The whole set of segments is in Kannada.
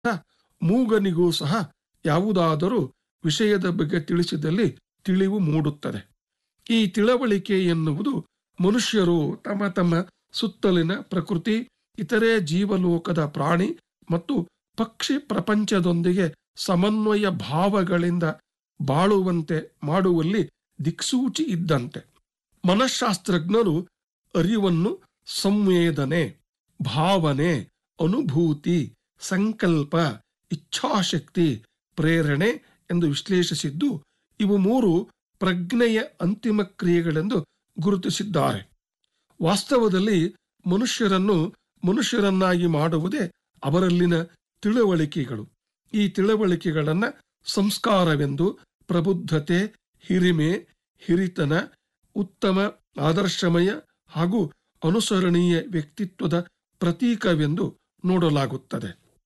ಮೂಗನಿಗೂ ಸಹ ಯಾವುದಾದರೂ ವಿಷಯದ ಬಗ್ಗೆ ತಿಳಿಸಿದಲ್ಲಿ ತಿಳಿವು ಮೂಡುತ್ತದೆ ಈ ತಿಳುವಳಿಕೆ ಎನ್ನುವುದು ಮನುಷ್ಯರು ತಮ್ಮ ತಮ್ಮ ಸುತ್ತಲಿನ ಪ್ರಕೃತಿ ಇತರೆ ಜೀವಲೋಕದ ಪ್ರಾಣಿ ಮತ್ತು ಪಕ್ಷಿ ಪ್ರಪಂಚದೊಂದಿಗೆ ಸಮನ್ವಯ ಭಾವಗಳಿಂದ ಬಾಳುವಂತೆ ಮಾಡುವಲ್ಲಿ ದಿಕ್ಸೂಚಿ ಇದ್ದಂತೆ ಮನಃಶಾಸ್ತ್ರಜ್ಞರು ಅರಿವನ್ನು ಸಂವೇದನೆ ಭಾವನೆ ಅನುಭೂತಿ ಸಂಕಲ್ಪ ಇಚ್ಛಾಶಕ್ತಿ ಪ್ರೇರಣೆ ಎಂದು ವಿಶ್ಲೇಷಿಸಿದ್ದು ಇವು ಮೂರು ಪ್ರಜ್ಞೆಯ ಅಂತಿಮ ಕ್ರಿಯೆಗಳೆಂದು ಗುರುತಿಸಿದ್ದಾರೆ ವಾಸ್ತವದಲ್ಲಿ ಮನುಷ್ಯರನ್ನು ಮನುಷ್ಯರನ್ನಾಗಿ ಮಾಡುವುದೇ ಅವರಲ್ಲಿನ ತಿಳುವಳಿಕೆಗಳು ಈ ತಿಳುವಳಿಕೆಗಳನ್ನ ಸಂಸ್ಕಾರವೆಂದು ಪ್ರಬುದ್ಧತೆ ಹಿರಿಮೆ ಹಿರಿತನ ಉತ್ತಮ ಆದರ್ಶಮಯ ಹಾಗೂ ಅನುಸರಣೀಯ ವ್ಯಕ್ತಿತ್ವದ ಪ್ರತೀಕವೆಂದು ನೋಡಲಾಗುತ್ತದೆ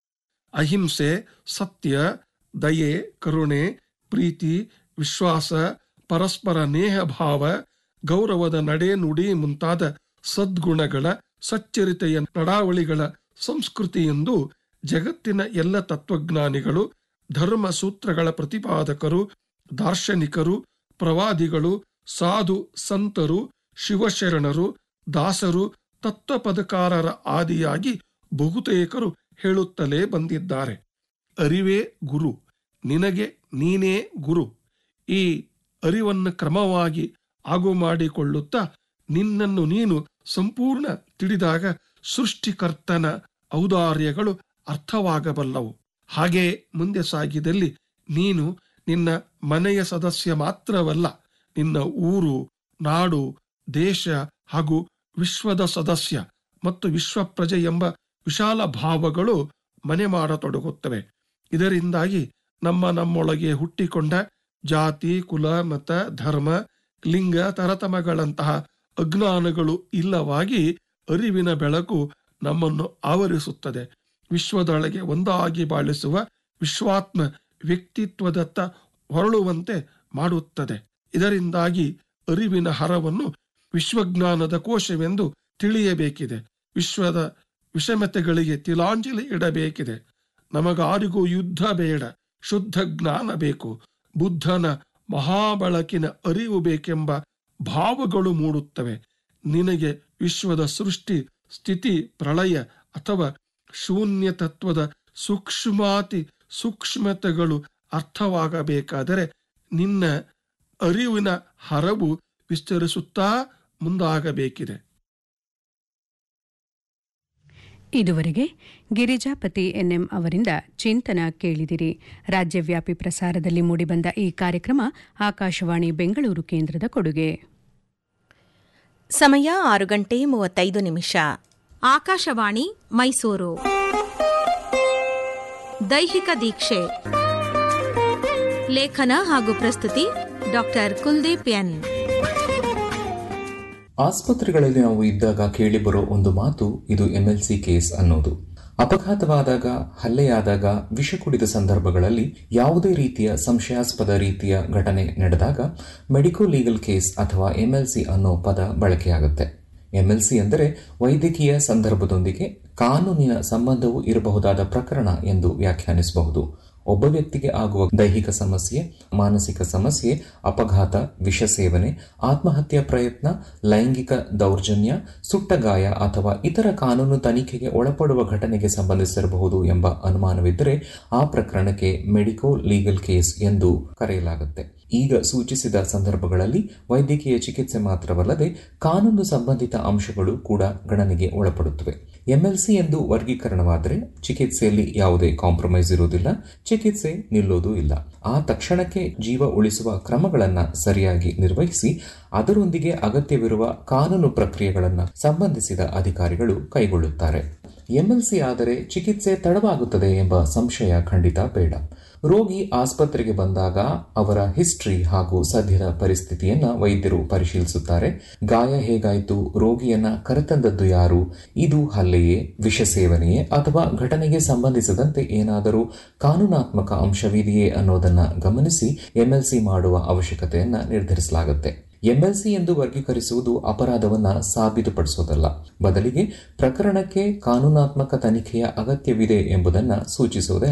ಅಹಿಂಸೆ ಸತ್ಯ ದಯೆ ಕರುಣೆ ಪ್ರೀತಿ ವಿಶ್ವಾಸ ಪರಸ್ಪರ ನೇಹ ಭಾವ ಗೌರವದ ನಡೆ ನುಡಿ ಮುಂತಾದ ಸದ್ಗುಣಗಳ ಸಚ್ಚರಿತೆಯ ನಡಾವಳಿಗಳ ಸಂಸ್ಕೃತಿ ಎಂದು ಜಗತ್ತಿನ ಎಲ್ಲ ತತ್ವಜ್ಞಾನಿಗಳು ಧರ್ಮ ಸೂತ್ರಗಳ ಪ್ರತಿಪಾದಕರು ದಾರ್ಶನಿಕರು ಪ್ರವಾದಿಗಳು ಸಾಧು ಸಂತರು ಶಿವಶರಣರು ದಾಸರು ತತ್ವಪದಕಾರರ ಆದಿಯಾಗಿ ಬಹುತೇಕರು ಹೇಳುತ್ತಲೇ ಬಂದಿದ್ದಾರೆ ಅರಿವೇ ಗುರು ನಿನಗೆ ನೀನೇ ಗುರು ಈ ಅರಿವನ್ನು ಕ್ರಮವಾಗಿ ಆಗು ಮಾಡಿಕೊಳ್ಳುತ್ತಾ ನಿನ್ನನ್ನು ನೀನು ಸಂಪೂರ್ಣ ತಿಳಿದಾಗ ಸೃಷ್ಟಿಕರ್ತನ ಔದಾರ್ಯಗಳು ಅರ್ಥವಾಗಬಲ್ಲವು ಹಾಗೆ ಮುಂದೆ ಸಾಗಿದಲ್ಲಿ ನೀನು ನಿನ್ನ ಮನೆಯ ಸದಸ್ಯ ಮಾತ್ರವಲ್ಲ ನಿನ್ನ ಊರು ನಾಡು ದೇಶ ಹಾಗೂ ವಿಶ್ವದ ಸದಸ್ಯ ಮತ್ತು ವಿಶ್ವ ಪ್ರಜೆ ಎಂಬ ವಿಶಾಲ ಭಾವಗಳು ಮನೆ ಮಾಡತೊಡಗುತ್ತವೆ ಇದರಿಂದಾಗಿ ನಮ್ಮ ನಮ್ಮೊಳಗೆ ಹುಟ್ಟಿಕೊಂಡ ಜಾತಿ ಕುಲ ಮತ ಧರ್ಮ ಲಿಂಗ ತರತಮಗಳಂತಹ ಅಜ್ಞಾನಗಳು ಇಲ್ಲವಾಗಿ ಅರಿವಿನ ಬೆಳಕು ನಮ್ಮನ್ನು ಆವರಿಸುತ್ತದೆ ವಿಶ್ವದೊಳಗೆ ಒಂದಾಗಿ ಬಾಳಿಸುವ ವಿಶ್ವಾತ್ಮ ವ್ಯಕ್ತಿತ್ವದತ್ತ ಹೊರಳುವಂತೆ ಮಾಡುತ್ತದೆ ಇದರಿಂದಾಗಿ ಅರಿವಿನ ಹರವನ್ನು ವಿಶ್ವಜ್ಞಾನದ ಕೋಶವೆಂದು ತಿಳಿಯಬೇಕಿದೆ ವಿಶ್ವದ ವಿಷಮತೆಗಳಿಗೆ ತಿಲಾಂಜಲಿ ಇಡಬೇಕಿದೆ ನಮಗಾರಿಗೂ ಯುದ್ಧ ಬೇಡ ಶುದ್ಧ ಜ್ಞಾನ ಬೇಕು ಬುದ್ಧನ ಮಹಾಬಳಕಿನ ಅರಿವು ಬೇಕೆಂಬ ಭಾವಗಳು ಮೂಡುತ್ತವೆ ನಿನಗೆ ವಿಶ್ವದ ಸೃಷ್ಟಿ ಸ್ಥಿತಿ ಪ್ರಳಯ ಅಥವಾ ಶೂನ್ಯ ತತ್ವದ ಸೂಕ್ಷ್ಮಾತಿ ಸೂಕ್ಷ್ಮತೆಗಳು ಅರ್ಥವಾಗಬೇಕಾದರೆ ನಿನ್ನ ಅರಿವಿನ ಹರವು ವಿಸ್ತರಿಸುತ್ತಾ ಮುಂದಾಗಬೇಕಿದೆ ಇದುವರೆಗೆ ಗಿರಿಜಾಪತಿ ಎನ್ಎಂ ಅವರಿಂದ ಚಿಂತನ ಕೇಳಿದಿರಿ ರಾಜ್ಯವ್ಯಾಪಿ ಪ್ರಸಾರದಲ್ಲಿ ಮೂಡಿಬಂದ ಈ ಕಾರ್ಯಕ್ರಮ ಆಕಾಶವಾಣಿ ಬೆಂಗಳೂರು ಕೇಂದ್ರದ ಕೊಡುಗೆ ಸಮಯ ಆರು ಗಂಟೆ ಮೂವತ್ತೈದು ನಿಮಿಷ ಆಕಾಶವಾಣಿ ಮೈಸೂರು ದೈಹಿಕ ದೀಕ್ಷೆ ಲೇಖನ ಹಾಗೂ ಪ್ರಸ್ತುತಿ ಡಾಕ್ಟರ್ ಕುಲ್ದೀಪ್ ಎನ್ ಆಸ್ಪತ್ರೆಗಳಲ್ಲಿ ನಾವು ಇದ್ದಾಗ ಕೇಳಿಬರೋ ಒಂದು ಮಾತು ಇದು ಎಂಎಲ್ಸಿ ಕೇಸ್ ಅನ್ನೋದು ಅಪಘಾತವಾದಾಗ ಹಲ್ಲೆಯಾದಾಗ ವಿಷ ಕುಡಿದ ಸಂದರ್ಭಗಳಲ್ಲಿ ಯಾವುದೇ ರೀತಿಯ ಸಂಶಯಾಸ್ಪದ ರೀತಿಯ ಘಟನೆ ನಡೆದಾಗ ಮೆಡಿಕೋ ಲೀಗಲ್ ಕೇಸ್ ಅಥವಾ ಎಂಎಲ್ಸಿ ಅನ್ನೋ ಪದ ಬಳಕೆಯಾಗುತ್ತೆ ಎಂಎಲ್ಸಿ ಅಂದರೆ ವೈದ್ಯಕೀಯ ಸಂದರ್ಭದೊಂದಿಗೆ ಕಾನೂನಿನ ಸಂಬಂಧವೂ ಇರಬಹುದಾದ ಪ್ರಕರಣ ಎಂದು ವ್ಯಾಖ್ಯಾನಿಸಬಹುದು ಒಬ್ಬ ವ್ಯಕ್ತಿಗೆ ಆಗುವ ದೈಹಿಕ ಸಮಸ್ಯೆ ಮಾನಸಿಕ ಸಮಸ್ಯೆ ಅಪಘಾತ ವಿಷ ಸೇವನೆ ಆತ್ಮಹತ್ಯಾ ಪ್ರಯತ್ನ ಲೈಂಗಿಕ ದೌರ್ಜನ್ಯ ಸುಟ್ಟಗಾಯ ಅಥವಾ ಇತರ ಕಾನೂನು ತನಿಖೆಗೆ ಒಳಪಡುವ ಘಟನೆಗೆ ಸಂಬಂಧಿಸಿರಬಹುದು ಎಂಬ ಅನುಮಾನವಿದ್ದರೆ ಆ ಪ್ರಕರಣಕ್ಕೆ ಮೆಡಿಕೋ ಲೀಗಲ್ ಕೇಸ್ ಎಂದು ಕರೆಯಲಾಗುತ್ತೆ ಈಗ ಸೂಚಿಸಿದ ಸಂದರ್ಭಗಳಲ್ಲಿ ವೈದ್ಯಕೀಯ ಚಿಕಿತ್ಸೆ ಮಾತ್ರವಲ್ಲದೆ ಕಾನೂನು ಸಂಬಂಧಿತ ಅಂಶಗಳು ಕೂಡ ಗಣನೆಗೆ ಒಳಪಡುತ್ತವೆ ಎಂಎಲ್ಸಿ ಎಂದು ವರ್ಗೀಕರಣವಾದರೆ ಚಿಕಿತ್ಸೆಯಲ್ಲಿ ಯಾವುದೇ ಕಾಂಪ್ರಮೈಸ್ ಇರುವುದಿಲ್ಲ ಚಿಕಿತ್ಸೆ ನಿಲ್ಲೋದು ಇಲ್ಲ ಆ ತಕ್ಷಣಕ್ಕೆ ಜೀವ ಉಳಿಸುವ ಕ್ರಮಗಳನ್ನು ಸರಿಯಾಗಿ ನಿರ್ವಹಿಸಿ ಅದರೊಂದಿಗೆ ಅಗತ್ಯವಿರುವ ಕಾನೂನು ಪ್ರಕ್ರಿಯೆಗಳನ್ನು ಸಂಬಂಧಿಸಿದ ಅಧಿಕಾರಿಗಳು ಕೈಗೊಳ್ಳುತ್ತಾರೆ ಎಂಎಲ್ಸಿ ಆದರೆ ಚಿಕಿತ್ಸೆ ತಡವಾಗುತ್ತದೆ ಎಂಬ ಸಂಶಯ ಖಂಡಿತ ಬೇಡ ರೋಗಿ ಆಸ್ಪತ್ರೆಗೆ ಬಂದಾಗ ಅವರ ಹಿಸ್ಟ್ರಿ ಹಾಗೂ ಸದ್ಯದ ಪರಿಸ್ಥಿತಿಯನ್ನ ವೈದ್ಯರು ಪರಿಶೀಲಿಸುತ್ತಾರೆ ಗಾಯ ಹೇಗಾಯಿತು ರೋಗಿಯನ್ನ ಕರೆತಂದದ್ದು ಯಾರು ಇದು ಹಲ್ಲೆಯೇ ವಿಷ ಸೇವನೆಯೇ ಅಥವಾ ಘಟನೆಗೆ ಸಂಬಂಧಿಸಿದಂತೆ ಏನಾದರೂ ಕಾನೂನಾತ್ಮಕ ಅಂಶವಿದೆಯೇ ಅನ್ನೋದನ್ನ ಗಮನಿಸಿ ಎಂಎಲ್ಸಿ ಮಾಡುವ ಅವಶ್ಯಕತೆಯನ್ನ ನಿರ್ಧರಿಸಲಾಗುತ್ತೆ ಎಂಎಲ್ಸಿ ಎಂದು ವರ್ಗೀಕರಿಸುವುದು ಅಪರಾಧವನ್ನ ಸಾಬೀತುಪಡಿಸುವುದಲ್ಲ ಬದಲಿಗೆ ಪ್ರಕರಣಕ್ಕೆ ಕಾನೂನಾತ್ಮಕ ತನಿಖೆಯ ಅಗತ್ಯವಿದೆ ಎಂಬುದನ್ನು ಸೂಚಿಸುವುದೇ